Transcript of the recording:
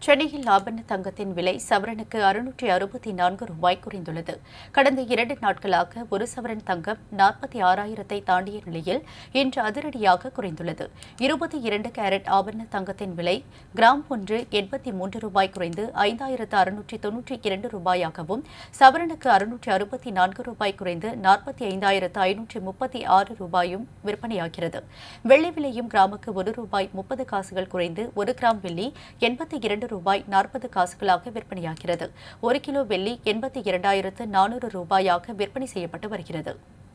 சென்னையில் ஆபரண தங்கத்தின் விலை சவரனுக்கு அறுநூற்றி அறுபத்தி நான்கு ரூபாய் குறைந்துள்ளது கடந்த இரண்டு நாட்களாக ஒரு சவரன் தங்கம் நாற்பத்தி ஆறாயிரத்தை தாண்டிய நிலையில் இன்று அதிரடியாக குறைந்துள்ளது இருபத்தி இரண்டு கேரட் ஆபரண தங்கத்தின் விலை கிராம் ஒன்று எண்பத்தி மூன்று ரூபாய் குறைந்து ஐந்தாயிரத்து அறுநூற்றி தொன்னூற்றி இரண்டு ரூபாயாகவும் சவரனுக்கு அறுநூற்றி அறுபத்தி நான்கு ரூபாய் குறைந்து நாற்பத்தி ஐந்தாயிரத்து ஐநூற்றி முப்பத்தி ஆறு ரூபாயும் விற்பனையாகிறது வெள்ளி விலையும் கிராமுக்கு ஒரு ரூபாய் முப்பது காசுகள் குறைந்து ஒரு கிராம் வெள்ளி எண்பத்தி இரண்டு ரூபாய் நாற்பது காசுகளாக விற்பனையாகிறது ஒரு கிலோ வெள்ளி எண்பத்தி இரண்டாயிரத்து நானூறு ரூபாயாக விற்பனை செய்யப்பட்டு வருகிறது